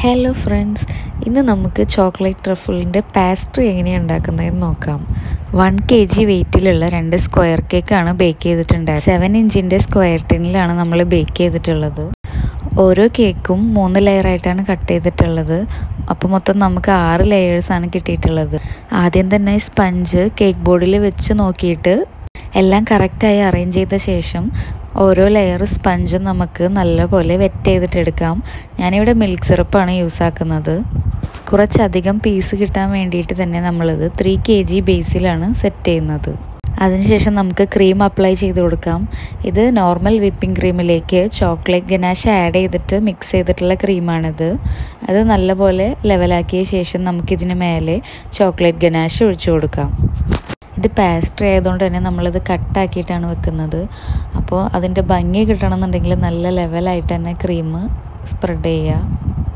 hello friends ഇന്ന് നമുക്ക് chocolate ട്രഫിളിൻ്റെ pastry എങ്ങനെയാണ് ഉണ്ടാക്കുന്നതെന്ന് നോക്കാം വൺ കെ ജി വെയിറ്റിലുള്ള രണ്ട് സ്ക്വയർ കേക്കാണ് ബേക്ക് ചെയ്തിട്ടുണ്ടായത് സെവൻ ഇഞ്ചിൻ്റെ സ്ക്വയർ ടിന്നിലാണ് നമ്മൾ ബേക്ക് ചെയ്തിട്ടുള്ളത് ഓരോ കേക്കും മൂന്ന് ലെയറായിട്ടാണ് കട്ട് ചെയ്തിട്ടുള്ളത് അപ്പോൾ മൊത്തം നമുക്ക് ആറ് ലെയേഴ്സാണ് കിട്ടിയിട്ടുള്ളത് ആദ്യം തന്നെ സ്പഞ്ച് കേക്ക് ബോർഡിൽ വെച്ച് നോക്കിയിട്ട് എല്ലാം കറക്റ്റായി അറേഞ്ച് ചെയ്ത ശേഷം ഓരോ ലെയർ സ്പഞ്ചും നമുക്ക് നല്ലപോലെ വെറ്റ് ചെയ്തിട്ടെടുക്കാം ഞാനിവിടെ മിൽക്ക് സിറപ്പാണ് യൂസ് ആക്കുന്നത് കുറച്ചധികം പീസ് കിട്ടാൻ വേണ്ടിയിട്ട് തന്നെ നമ്മളിത് ത്രീ കെ ജി ബേസിലാണ് സെറ്റ് ചെയ്യുന്നത് അതിനുശേഷം നമുക്ക് ക്രീം അപ്ലൈ ചെയ്ത് കൊടുക്കാം ഇത് നോർമൽ വിപ്പിംഗ് ക്രീമിലേക്ക് ചോക്ലേറ്റ് ഗനാഷ് ആഡ് ചെയ്തിട്ട് മിക്സ് ചെയ്തിട്ടുള്ള ക്രീമാണിത് അത് നല്ലപോലെ ലെവലാക്കിയ ശേഷം നമുക്കിതിന് മേലെ ചോക്ലേറ്റ് ഗനാഷ് ഒഴിച്ചു കൊടുക്കാം ഇത് പാസ്ട്രി ആയതുകൊണ്ട് തന്നെ നമ്മളിത് കട്ടാക്കിയിട്ടാണ് വെക്കുന്നത് അപ്പോൾ അതിൻ്റെ ഭംഗി കിട്ടണമെന്നുണ്ടെങ്കിൽ നല്ല ലെവലായിട്ട് തന്നെ ക്രീം സ്പ്രെഡ് ചെയ്യുക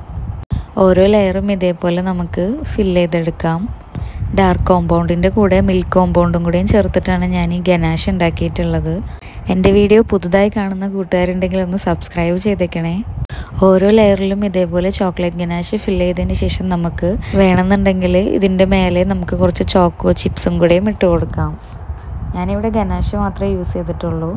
ഓരോ ലെയറും ഇതേപോലെ നമുക്ക് ഫില്ല് ചെയ്തെടുക്കാം ഡാർക്ക് കോമ്പൗണ്ടിൻ്റെ കൂടെ മിൽക്ക് കോമ്പൗണ്ടും കൂടെയും ചേർത്തിട്ടാണ് ഞാൻ ഈ ഗനാഷ് ഉണ്ടാക്കിയിട്ടുള്ളത് എൻ്റെ വീഡിയോ പുതുതായി കാണുന്ന കൂട്ടുകാരുണ്ടെങ്കിൽ ഒന്ന് സബ്സ്ക്രൈബ് ചെയ്തേക്കണേ ഓരോ ലെയറിലും ഇതേപോലെ ചോക്ലേറ്റ് ഗനാഷ് ഫില്ല് ചെയ്തതിന് ശേഷം നമുക്ക് വേണമെന്നുണ്ടെങ്കിൽ ഇതിൻ്റെ മേലെ നമുക്ക് കുറച്ച് ചോക്കോ ചിപ്സും കൂടെയും ഇട്ട് കൊടുക്കാം ഞാനിവിടെ ഗനാഷ് മാത്രമേ യൂസ് ചെയ്തിട്ടുള്ളൂ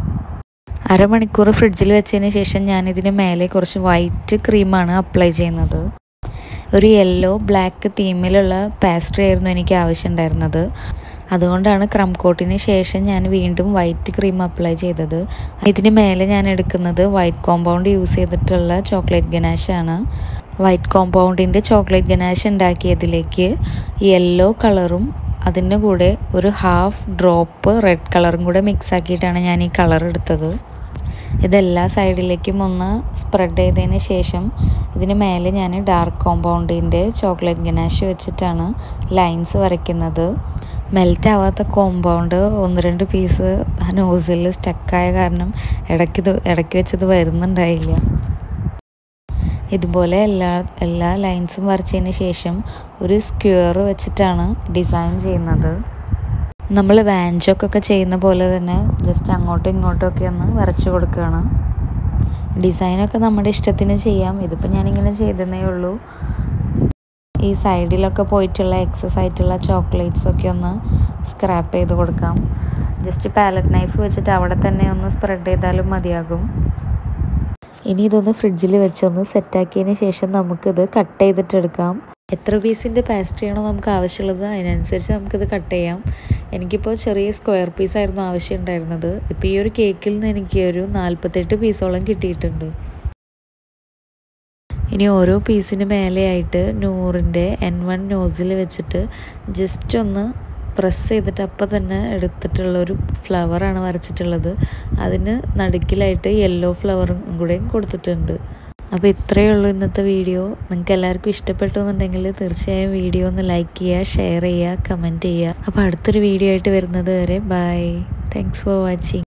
അരമണിക്കൂർ ഫ്രിഡ്ജിൽ വെച്ചതിന് ശേഷം ഞാനിതിന് മേലെ കുറച്ച് വൈറ്റ് ക്രീമാണ് അപ്ലൈ ചെയ്യുന്നത് ഒരു യെല്ലോ ബ്ലാക്ക് തീമിലുള്ള പാസ്ട്രി ആയിരുന്നു എനിക്ക് ആവശ്യമുണ്ടായിരുന്നത് അതുകൊണ്ടാണ് ക്രം കോട്ടിന് ശേഷം ഞാൻ വീണ്ടും വൈറ്റ് ക്രീം അപ്ലൈ ചെയ്തത് ഇതിന് മേലെ ഞാൻ എടുക്കുന്നത് വൈറ്റ് കോമ്പൗണ്ട് യൂസ് ചെയ്തിട്ടുള്ള ചോക്ലേറ്റ് ഗനാഷാണ് വൈറ്റ് കോമ്പൗണ്ടിൻ്റെ ചോക്ലേറ്റ് ഗനാഷ് ഉണ്ടാക്കിയതിലേക്ക് യെല്ലോ കളറും അതിൻ്റെ കൂടെ ഒരു ഹാഫ് ഡ്രോപ്പ് റെഡ് കളറും കൂടെ മിക്സ് ആക്കിയിട്ടാണ് ഞാൻ ഈ കളർ എടുത്തത് ഇതെല്ലാ സൈഡിലേക്കും ഒന്ന് സ്പ്രെഡ് ചെയ്തതിന് ശേഷം ഇതിന് മേലെ ഞാൻ ഡാർക്ക് കോമ്പൗണ്ടിൻ്റെ ചോക്ലേറ്റ് ഗനാഷ് വെച്ചിട്ടാണ് ലൈൻസ് വരയ്ക്കുന്നത് മെൽറ്റ് ആവാത്ത കോമ്പൗണ്ട് ഒന്ന് രണ്ട് പീസ് ആ നോസിൽ സ്റ്റക്കായ കാരണം ഇടയ്ക്ക് ഇത് ഇടയ്ക്ക് വെച്ചത് വരുന്നുണ്ടായില്ല ഇതുപോലെ എല്ലാ എല്ലാ ലൈൻസും വരച്ചതിന് ശേഷം ഒരു സ്ക്വയർ വെച്ചിട്ടാണ് ഡിസൈൻ ചെയ്യുന്നത് നമ്മൾ വാൻചോക്കൊക്കെ ചെയ്യുന്ന പോലെ തന്നെ ജസ്റ്റ് അങ്ങോട്ടും ഇങ്ങോട്ടും ഒക്കെ ഒന്ന് വരച്ചു കൊടുക്കുകയാണ് ഡിസൈനൊക്കെ നമ്മുടെ ഇഷ്ടത്തിന് ചെയ്യാം ഇതിപ്പോൾ ഞാനിങ്ങനെ ചെയ്തതേ ഉള്ളൂ ഈ സൈഡിലൊക്കെ പോയിട്ടുള്ള എക്സസ് ആയിട്ടുള്ള ചോക്ലേറ്റ്സ് ഒക്കെ ഒന്ന് സ്ക്രാപ്പ് ചെയ്ത് കൊടുക്കാം ജസ്റ്റ് പാലറ്റ് നൈഫ് വെച്ചിട്ട് അവിടെ തന്നെ ഒന്ന് സ്പ്രെഡ് ചെയ്താലും മതിയാകും ഇനി ഇതൊന്ന് ഫ്രിഡ്ജിൽ വെച്ചൊന്ന് സെറ്റാക്കിയതിന് ശേഷം നമുക്കിത് കട്ട് ചെയ്തിട്ടെടുക്കാം എത്ര പീസിൻ്റെ പാസ്ട്രിയാണോ നമുക്ക് ആവശ്യമുള്ളത് അതിനനുസരിച്ച് നമുക്കിത് കട്ട് ചെയ്യാം എനിക്കിപ്പോൾ ചെറിയ സ്ക്വയർ പീസായിരുന്നു ആവശ്യം ഉണ്ടായിരുന്നത് ഇപ്പോൾ ഈ ഒരു കേക്കിൽ നിന്ന് എനിക്ക് ഒരു നാൽപ്പത്തെട്ട് പീസോളം കിട്ടിയിട്ടുണ്ട് ഇനി ഓരോ പീസിന് മേലെയായിട്ട് നൂറിൻ്റെ എൻ വൺ നോസിൽ വെച്ചിട്ട് ജസ്റ്റ് ഒന്ന് പ്രസ് ചെയ്തിട്ട് അപ്പം തന്നെ എടുത്തിട്ടുള്ള ഒരു ഫ്ലവറാണ് വരച്ചിട്ടുള്ളത് അതിന് നടുക്കിലായിട്ട് യെല്ലോ ഫ്ലവറും കൂടെയും കൊടുത്തിട്ടുണ്ട് അപ്പോൾ ഇത്രയേ ഉള്ളൂ ഇന്നത്തെ വീഡിയോ നിങ്ങൾക്ക് എല്ലാവർക്കും ഇഷ്ടപ്പെട്ടു എന്നുണ്ടെങ്കിൽ തീർച്ചയായും വീഡിയോ ഒന്ന് ലൈക്ക് ചെയ്യുക ഷെയർ ചെയ്യുക കമൻറ്റ് ചെയ്യുക അപ്പോൾ അടുത്തൊരു വീഡിയോ ആയിട്ട് വരുന്നത് വരെ ബൈ താങ്ക്സ് ഫോർ വാച്ചിങ്